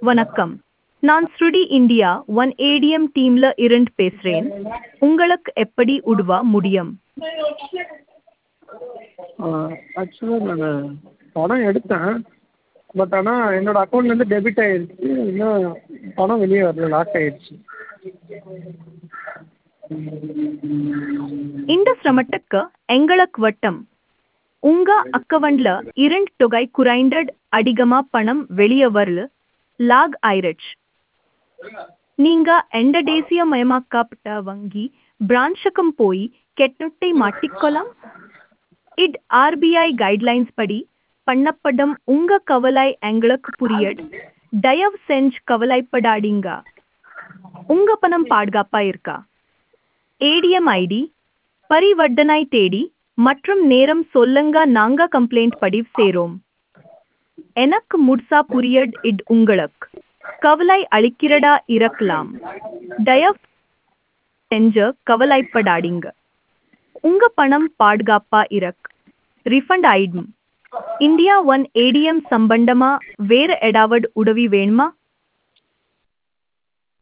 வணக்கம் நான் ஸ்ருடி இந்தியா ஒன் ஏடிஎம் டீம்ல இருந்து பேசுறேன் உங்களுக்கு எப்படி உதவ முடியும் ஆக்சுவலாக நான் பணம் எடுத்தேன் பட் ஆனால் என்னோடய அக்கௌண்ட்லேருந்து டெபிட் ஆகிருச்சு இன்னும் பணம் வெளியே வரல லாக் ஆகிடுச்சு இந்த சிரமத்துக்கு எங்களுக்கு வட்டம் உங்க அக்கவுண்ட்ல இரண்டு தொகை குறைந்தது அதிகமா பணம் வெளியே வரல லாக் ஆயிருச்சு நீங்க எந்த தேசியமயமாக்கப்பட்ட வங்கி பிரான்ச்சுக்கும் போய் கெட்டத்தை மாட்டிக்கலாம் இட் ஆர்பிஐ கைட்லைன்ஸ் படி பண்ணப்படும் உங்க கவலை எங்களுக்கு புரியுது தயவு செஞ்சு கவலைப்படாதீங்க உங்க பணம் பாதுகாப்பா இருக்கா ஏடிஎம் ஐடி பரிவர்த்தனை தேதி மற்றும் நேரம் சொல்லுங்க நாங்க கம்ப்ளைண்ட் பதிவு செய்றோம் எனக்கு முழுசா புரியுது இது உங்களுக்கு கவலை அளிக்கிறதா இருக்கலாம் தயவு செஞ்சு கவலைப்படாதீங்க உங்க பணம் பாதுகாப்பா இருக்கு ரிஃபண்ட் ஆயிடும் இந்தியா ஒன் ஏடிஎம் சம்பந்தமா வேற ஏதாவது உதவி வேணுமா